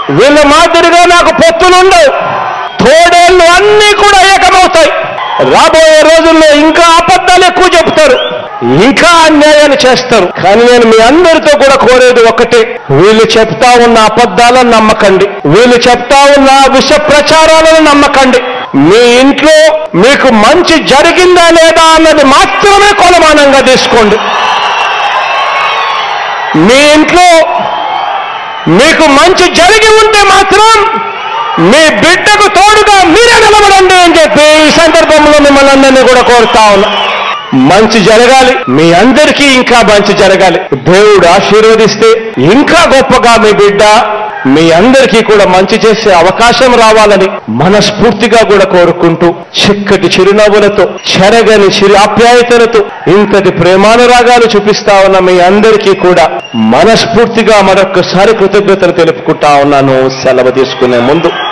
వీళ్ళ మాదిరిగా నాకు పొత్తులుండవు తోడేళ్ళు అన్నీ కూడా ఏకమవుతాయి రాబోయే రోజుల్లో ఇంకా అబద్ధాలు ఎక్కువ చెప్తారు ఇంకా అన్యాయాలు చేస్తారు కానీ నేను మీ అందరితో కూడా కోరేది ఒకటే వీళ్ళు చెప్తా ఉన్న అబద్ధాలను నమ్మకండి వీళ్ళు చెప్తా ఉన్న విష ప్రచారాలను నమ్మకండి మీ ఇంట్లో మీకు మంచి జరిగిందా లేదా అన్నది మాత్రమే కొలమానంగా తీసుకోండి మీ ఇంట్లో మీకు మంచి జరిగి ఉంటే మాత్రం మీ బిడ్డకు తోడుగా మీరే నిలబడండి అని చెప్పి ఈ సందర్భంలో మిమ్మల్ని అందరినీ కూడా కోరుతా ఉన్నా మంచి జరగాలి మీ అందరికీ ఇంకా మంచి జరగాలి దేవుడు ఆశీర్వదిస్తే ఇంకా గొప్పగా మీ బిడ్డ మీ అందరికీ కూడా మంచి చేసే అవకాశం రావాలని మనస్ఫూర్తిగా కూడా కోరుకుంటూ చిక్కటి చిరునవ్వులతో చెరగని చిరు ఆప్యాయతలతో ఇంతటి ప్రేమానురాగాలు చూపిస్తా ఉన్న మీ అందరికీ కూడా మనస్ఫూర్తిగా మరొక్కసారి కృతజ్ఞతలు తెలుపుకుంటా ఉన్నాను సెలవు తీసుకునే ముందు